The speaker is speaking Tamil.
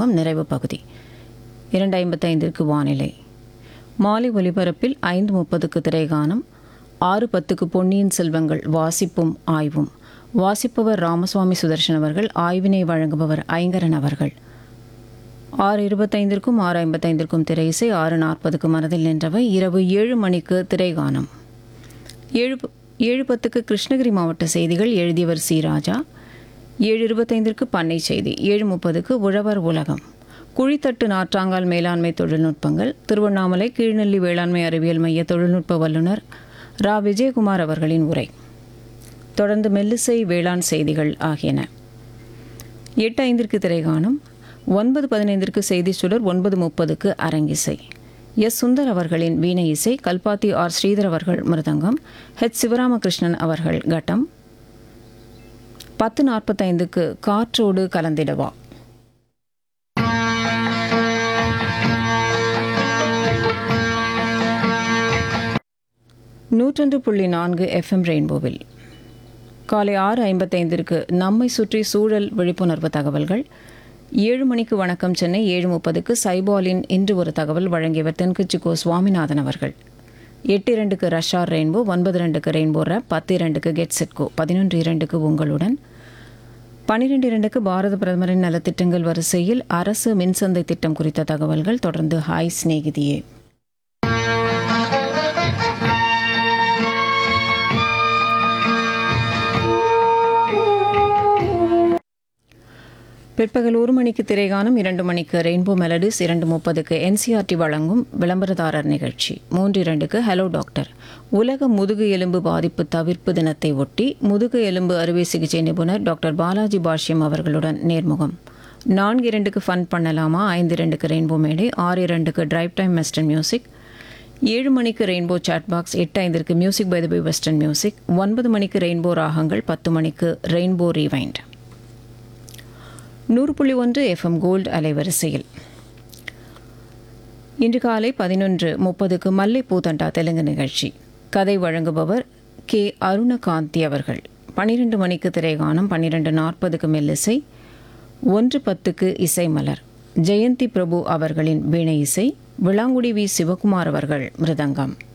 அறிமுகம் நிறைவு பகுதி இரண்டு ஐம்பத்தைந்திற்கு வானிலை மாலை ஒலிபரப்பில் ஐந்து முப்பதுக்கு திரைகானம் ஆறு பத்துக்கு பொன்னியின் செல்வங்கள் வாசிப்பும் ஆய்வும் வாசிப்பவர் ராமசுவாமி சுதர்ஷன் அவர்கள் ஆய்வினை வழங்குபவர் ஐங்கரன் அவர்கள் ஆறு இருபத்தைந்திற்கும் ஆறு ஐம்பத்தைந்திற்கும் திரை இசை ஆறு நாற்பதுக்கு மனதில் நின்றவை இரவு ஏழு மணிக்கு திரைகானம் ஏழு ப- ஏழு பத்துக்கு கிருஷ்ணகிரி மாவட்ட செய்திகள் எழுதியவர் சி ராஜா ஏழு இருபத்தைந்திற்கு பண்ணை செய்தி ஏழு முப்பதுக்கு உழவர் உலகம் குழித்தட்டு நாற்றாங்கால் மேலாண்மை தொழில்நுட்பங்கள் திருவண்ணாமலை கீழ்நெல்லி வேளாண்மை அறிவியல் மைய தொழில்நுட்ப வல்லுநர் ரா விஜயகுமார் அவர்களின் உரை தொடர்ந்து மெல்லிசை வேளாண் செய்திகள் ஆகியன எட்டு ஐந்திற்கு திரைகாணும் ஒன்பது பதினைந்திற்கு செய்தி சுடர் ஒன்பது முப்பதுக்கு அரங்கிசை எஸ் சுந்தர் அவர்களின் வீணை இசை கல்பாத்தி ஆர் ஸ்ரீதர் அவர்கள் மிருதங்கம் ஹெச் சிவராமகிருஷ்ணன் அவர்கள் கட்டம் பத்து நாற்பத்தைந்துக்கு காற்றோடு கலந்திடவா நூற்றொன்று புள்ளி நான்கு எஃப்எம் ரெயின்போவில் காலை ஆறு ஐம்பத்தைந்திற்கு நம்மை சுற்றி சூழல் விழிப்புணர்வு தகவல்கள் ஏழு மணிக்கு வணக்கம் சென்னை ஏழு முப்பதுக்கு சைபாலின் இன்று ஒரு தகவல் வழங்கியவர் தென்குச்சி கோ சுவாமிநாதன் அவர்கள் எட்டு இரண்டுக்கு ரஷார் ரெயின்போ ஒன்பது ரெண்டுக்கு ரெயின்போ ரேப் பத்து இரண்டுக்கு கெட் செட்கோ பதினொன்று இரண்டுக்கு உங்களுடன் பனிரெண்டு இரண்டுக்கு பாரத பிரதமரின் நலத்திட்டங்கள் வரிசையில் அரசு மின்சந்தை திட்டம் குறித்த தகவல்கள் தொடர்ந்து ஹாய் சிநேகிதியே பிற்பகல் ஒரு மணிக்கு திரைகானம் இரண்டு மணிக்கு ரெயின்போ மெலடிஸ் இரண்டு முப்பதுக்கு என்சிஆர்டி வழங்கும் விளம்பரதாரர் நிகழ்ச்சி மூன்று இரண்டுக்கு ஹலோ டாக்டர் உலக முதுகு எலும்பு பாதிப்பு தவிர்ப்பு தினத்தை ஒட்டி முதுகு எலும்பு அறுவை சிகிச்சை நிபுணர் டாக்டர் பாலாஜி பாஷ்யம் அவர்களுடன் நேர்முகம் நான்கு இரண்டுக்கு ஃபன் பண்ணலாமா ஐந்து இரண்டுக்கு ரெயின்போ மேடை ஆறு இரண்டுக்கு டிரைவ் டைம் வெஸ்டர்ன் மியூசிக் ஏழு மணிக்கு ரெயின்போ சாட் பாக்ஸ் எட்டு ஐந்திற்கு music by the by western music ஒன்பது மணிக்கு ரெயின்போ ராகங்கள் பத்து மணிக்கு ரெயின்போ ரீவைண்ட் நூறு புள்ளி ஒன்று எஃப்எம் கோல்டு அலைவரிசையில் இன்று காலை பதினொன்று முப்பதுக்கு மல்லை பூதண்டா தெலுங்கு நிகழ்ச்சி கதை வழங்குபவர் கே அருணகாந்தி அவர்கள் பன்னிரெண்டு மணிக்கு திரைகானம் பன்னிரெண்டு நாற்பதுக்கு மெல்லிசை ஒன்று பத்துக்கு இசை மலர் ஜெயந்தி பிரபு அவர்களின் வீணை இசை விளாங்குடி வி சிவகுமார் அவர்கள் மிருதங்கம்